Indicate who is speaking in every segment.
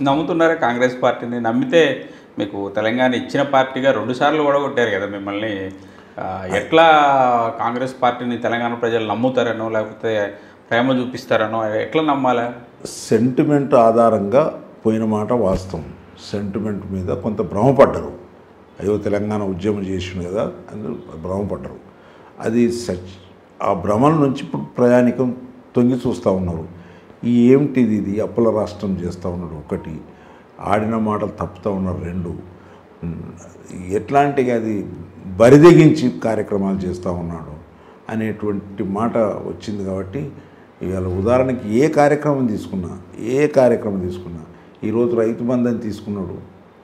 Speaker 1: నమ్ముతున్నారా కాంగ్రెస్ పార్టీని నమ్మితే మీకు తెలంగాణ ఇచ్చిన పార్టీగా రెండు సార్లు కూడా కొట్టారు కదా మిమ్మల్ని ఆ, ఎట్లా కాంగ్రెస్ పార్టీని తెలంగాణ ప్రజలు నమ్ముతారనో లేకపోతే ప్రేమ చూపిస్తారనో ఎట్లా నమ్మాలా
Speaker 2: సెంటిమెంట్ ఆధారంగా పోయిన మాట వాస్తవం సెంటిమెంట్ మీద కొంత భ్రమపడ్డరు అయ్యో తెలంగాణ ఉద్యమం చేసిండు కదా అని భ్రమపడ్డరు అది సచ్ ఆ భ్రమల నుంచి ఇప్పుడు ప్రయాణికం తొంగి చూస్తూ ఉన్నారు ఈ ఏమిటిది ఇది అప్పుల రాష్ట్రం చేస్తూ ఉన్నాడు ఒకటి ఆడిన మాటలు తప్పుతూ ఉన్నారు రెండు ఉమ్, ఎట్లాంటి అది బరిదెగించి కార్యక్రమాలు చేస్తూ ఉన్నాడు అనేటువంటి మాట వచ్చింది కాబట్టి ఇవాళ ఉదాహరణకి ఏ కార్యక్రమం తీసుకున్నా ఏ కార్యక్రమం తీసుకున్నా ఈరోజు రైతు బంధం తీసుకున్నాడు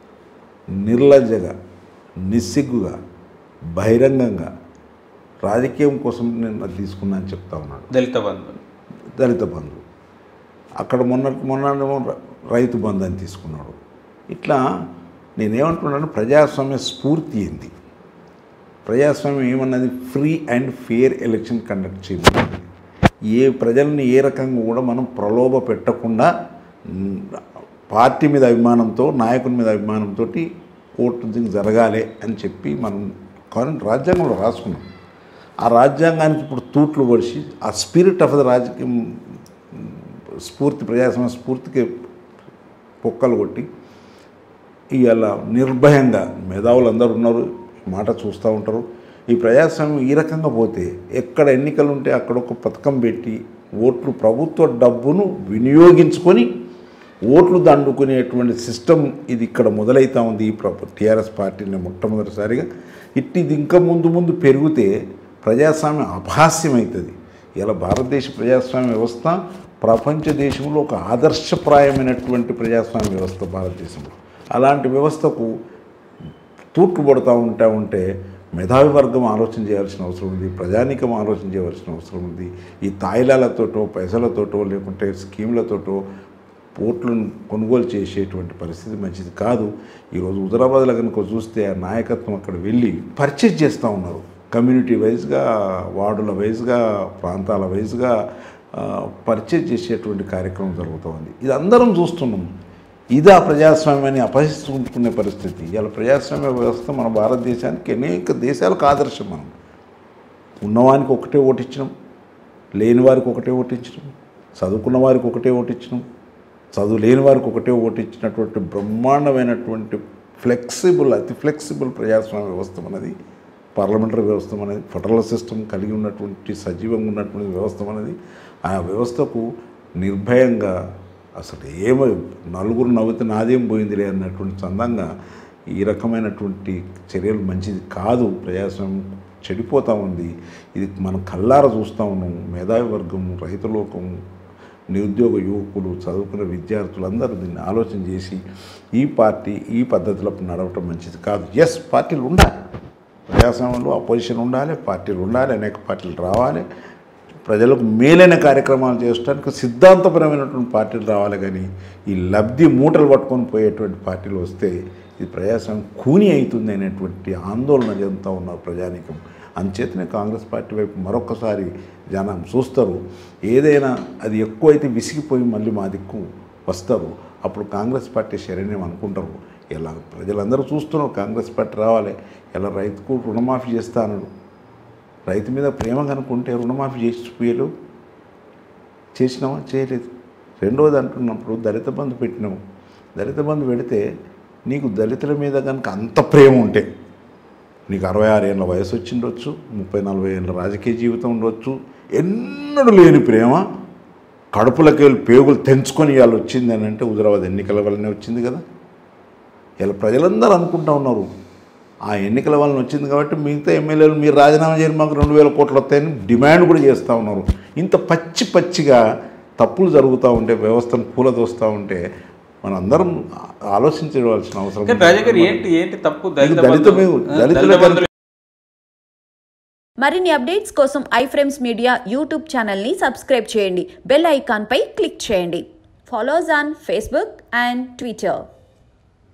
Speaker 2: నిర్లజ్జగా నిస్సిగ్గుగా బహిరంగంగా రాజకీయం కోసం నేను అది తీసుకున్నా అని చెప్తా ఉన్నాడు
Speaker 1: దళిత బంధు
Speaker 2: దళిత బంధు అక్కడ మొన్న మొన్నేమో ర- రైతు బంధు అని తీసుకున్నాడు ఇట్లా నేనేమంటున్నాను ప్రజాస్వామ్య స్ఫూర్తి ఏంది ప్రజాస్వామ్యం ఏమన్నది free and fair election conduct చేయమన్నది ఏ ప్రజల్ని ఏ రకంగా కూడా మనం ప్రలోభ పెట్టకుండా మ్, పార్టీ మీద అభిమానంతో నాయకుని మీద అభిమానంతో ఓటింగ్ జరగాలి అని చెప్పి మనం కానీ రాజ్యాంగంలో రాసుకున్నాం ఆ రాజ్యాంగానికి ఇప్పుడు తూట్లు పొడిచి ఆ స్పిరిట్ ఆఫ్ ద రాజకీయం స్ఫూర్తి ప్రజాస్వామ్య స్ఫూర్తికి పొక్కలు కొట్టి ఇవాళ నిర్భయంగా మేధావులు అందరూ ఉన్నారు ఈ మాట చూస్తూ ఉంటారు ఈ ప్రజాస్వామ్యం ఈ రకంగా పోతే ఎక్కడ ఎన్నికలు ఉంటే అక్కడ ఒక పథకం పెట్టి ఓట్లు ప్రభుత్వ డబ్బును వినియోగించుకొని ఓట్లు దండుకునేటువంటి సిస్టమ్ ఇది ఇక్కడ మొదలవుతా ఉంది ఈ ప్రభు టీఆర్ఎస్ పార్టీని మొట్టమొదటిసారిగా ఇట్టిది ఇంకా ముందు ముందు పెరిగితే ప్రజాస్వామ్యం అపహాస్యం అవుతుంది ఇలా భారతదేశ ప్రజాస్వామ్య వ్యవస్థ ప్రపంచ దేశంలో ఒక ఆదర్శప్రాయమైనటువంటి ప్రజాస్వామ్య వ్యవస్థ భారతదేశంలో అలాంటి వ్యవస్థకు తూట్లు పడుతూ ఉంటా ఉంటే మేధావి వర్గం ఆలోచన చేయాల్సిన అవసరం ఉంది ప్రజానీకం ఆలోచన చేయవలసిన అవసరం ఉంది ఈ తాయిలాలతోటో పైసలతోటో లేకుంటే స్కీములతోటో ఓట్లను కొనుగోలు చేసేటువంటి పరిస్థితి మంచిది కాదు ఈరోజు హుజరాబాద్లో కనుక చూస్తే ఆ నాయకత్వం అక్కడ వెళ్ళి పర్చేజ్ చేస్తూ ఉన్నారు కమ్యూనిటీ వైజ్గా వార్డుల వైజ్గా ప్రాంతాల వైజ్గా పర్చేజ్ చేసేటువంటి కార్యక్రమం జరుగుతూ ఉంది ఇది అందరం చూస్తున్నాం ఇది ఆ ప్రజాస్వామ్యాన్ని అపహసించుకునే పరిస్థితి ఇలా ప్రజాస్వామ్య వ్యవస్థ మన భారతదేశానికి అనేక దేశాలకు ఆదర్శం మనం ఉన్నవానికి ఒకటే ఓటిచ్చినాం లేని వారికి ఒకటే ఓటించడం చదువుకున్న వారికి ఒకటే ఓటిచ్చినాం చదువు లేని వారికి ఒకటే ఓటిచ్చినటువంటి బ్రహ్మాండమైనటువంటి ఫ్లెక్సిబుల్ అతి ఫ్లెక్సిబుల్ ప్రజాస్వామ్య వ్యవస్థ మనది పార్లమెంటరీ వ్యవస్థ అనేది ఫెడరల్ సిస్టమ్ కలిగి ఉన్నటువంటి సజీవంగా ఉన్నటువంటి వ్యవస్థ అనేది ఆ వ్యవస్థకు నిర్భయంగా అసలు ఏమో నలుగురు నవ్వుతే నాదేం పోయిందిలే అన్నటువంటి చందంగా ఈ రకమైనటువంటి చర్యలు మంచిది కాదు ప్రజాస్వామ్యం చెడిపోతూ ఉంది ఇది మనం కల్లార చూస్తూ ఉన్నాం మేధావి వర్గం రైతులోకం నిరుద్యోగ యువకులు చదువుకున్న విద్యార్థులు అందరూ దీన్ని ఆలోచన చేసి ఈ పార్టీ ఈ పద్ధతిలో నడవటం మంచిది కాదు ఎస్ పార్టీలు ఉండాలి ప్రజాస్వామ్యంలో అపోజిషన్ ఉండాలి పార్టీలు ఉండాలి అనేక పార్టీలు రావాలి ప్రజలకు మేలైన కార్యక్రమాలు చేయడానికి సిద్ధాంతపరమైనటువంటి పార్టీలు రావాలి కానీ ఈ లబ్ధి మూటలు పట్టుకొని పోయేటువంటి పార్టీలు వస్తే ఇది ప్రజాస్వామ్యం కూని అవుతుంది అనేటువంటి ఆందోళన చెందుతూ ఉన్నారు ప్రజానీకం అంచేతనే కాంగ్రెస్ పార్టీ వైపు మరొకసారి జనం చూస్తారు ఏదైనా అది ఎక్కువైతే విసిగిపోయి మళ్ళీ మా దిక్కు వస్తారు అప్పుడు కాంగ్రెస్ పార్టీ శరణ్యం అనుకుంటారు ఇలా ప్రజలందరూ చూస్తున్నారు కాంగ్రెస్ పార్టీ రావాలి ఇలా రైతుకు రుణమాఫీ చేస్తా అన్నాడు రైతు మీద ప్రేమ కనుక్కుంటే రుణమాఫీ చేసిపోయారు చేసినామా చేయలేదు రెండవది అంటున్నప్పుడు దళిత బంధు పెట్టినాము దళిత బంధు పెడితే నీకు దళితుల మీద కనుక అంత ప్రేమ ఉంటే నీకు అరవై ఆరు ఏళ్ళ వయసు వచ్చిండొచ్చు ముప్పై నలభై ఏళ్ళ రాజకీయ జీవితం ఉండొచ్చు ఎన్నడూ లేని ప్రేమ కడుపులకి వెళ్ళి పేగులు తెంచుకొని ఇవాళ వచ్చింది అని అంటే హుజరాబాద్ ఎన్నికల వల్లనే వచ్చింది కదా ఇలా ప్రజలందరూ అనుకుంటా ఉన్నారు ఆ ఎన్నికల వలన వచ్చింది కాబట్టి మిగతా ఎమ్మెల్యేలు మీరు రాజీనామా చేయని మాకు రెండు వేల కోట్లు వస్తాయని డిమాండ్ కూడా చేస్తూ ఉన్నారు ఇంత పచ్చి పచ్చిగా తప్పులు జరుగుతూ ఉంటే వ్యవస్థను కూలదోస్తూ ఉంటే మనందరం ఆలోచించవలసిన అవసరం
Speaker 1: కానీ
Speaker 2: ఉంది.
Speaker 1: రాజా గారు ఏంటి ఏంటి తప్పు దళిత
Speaker 2: దళితమే
Speaker 1: బంధు-
Speaker 2: దళితుల
Speaker 1: దళిత బంధువులు
Speaker 3: మరిన్ని అప్డేట్స్ కోసం ఐఫ్రేమ్స్ మీడియా యూట్యూబ్ ఛానల్ని సబ్స్క్రైబ్ చేయండి బెల్ ఐకాన్పై క్లిక్ చేయండి follows on Facebook and Twitter